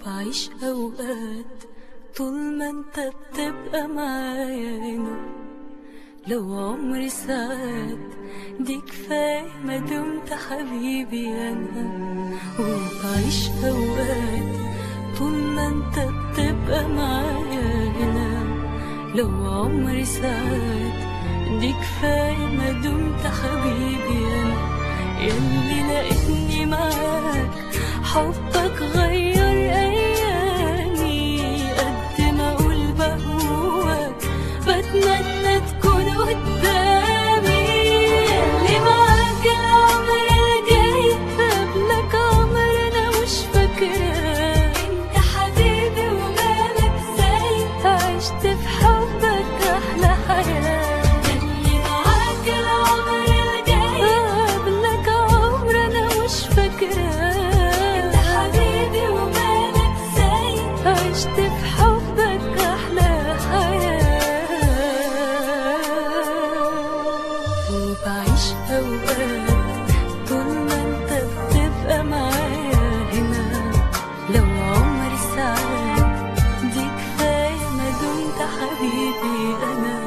وبعيش أوقات طول ما انت بتبقى معايا هنا لو عمري ساعات دي كفاية ما دمت حبيبي أنا وبعيش أوقات طول ما انت بتبقى معايا هنا لو عمري ساعات دي كفاية ما دمت حبيبي أنا ياللي لقيتني معاك حبك غير أيامي قد ما أقول بهواك بتمنى تكون قدامي ياللي معاك العمر الجاي قبلك عمر أنا مش فاكراه أنت حبيبي ومالك زي عشت في حبك أحلى حياة ياللي معاك العمر الجاي قبلك عمر أنا مش فاكراه أنت حبيبي ومالك زي عشت في حبك أحلى حياة وبعيش أوقات طول ما أنت بتبقى معايا هنا لو عمري ساعات دي كفاية ما دمت حبيبي أنا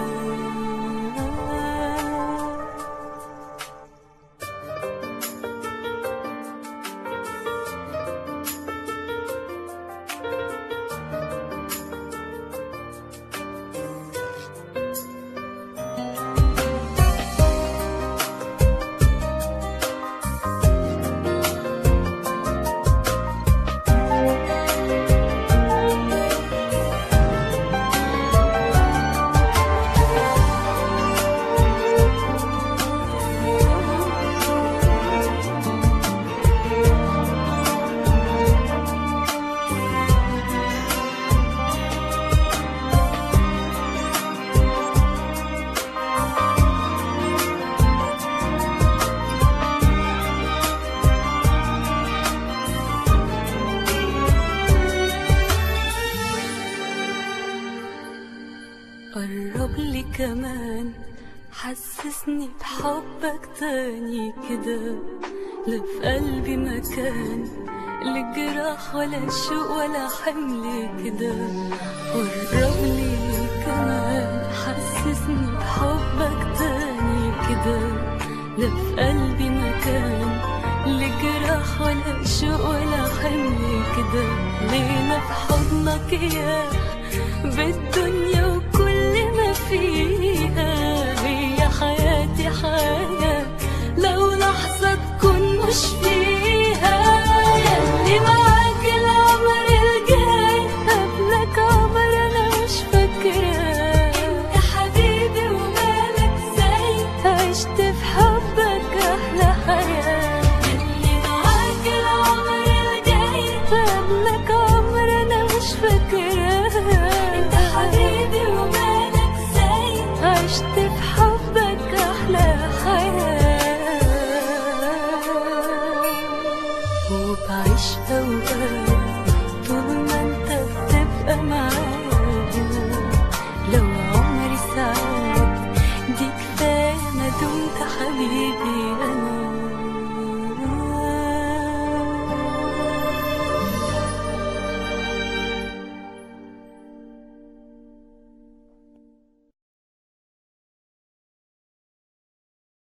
قرب لي كمان حسسني بحبك تاني كده لا في قلبي مكان لجراح ولا شوق ولا حمل كده قرب لي كمان حسسني بحبك تاني كده لا في قلبي مكان لجراح ولا شوق ولا حمل كده لينا في حضنك يا بالدنيا وكل ما فيها هي حياتي حياة لو لحظة تكون مش فيها ياللي معاك العمر الجاي قبلك عمر أنا مش فاكراه أنت حبيبي ومالك زي عشت في حبك أحلى حياة ياللي معاك العمر الجاي قبلك عمر أنا مش فاكراه أنت حبيبي ومالك زي عشت في حبك أحلى حياة وبعيش أوقات طول ما أنت بتبقى معايا هنا لو عمري ساعات دي كفاية ما دمت حبيبي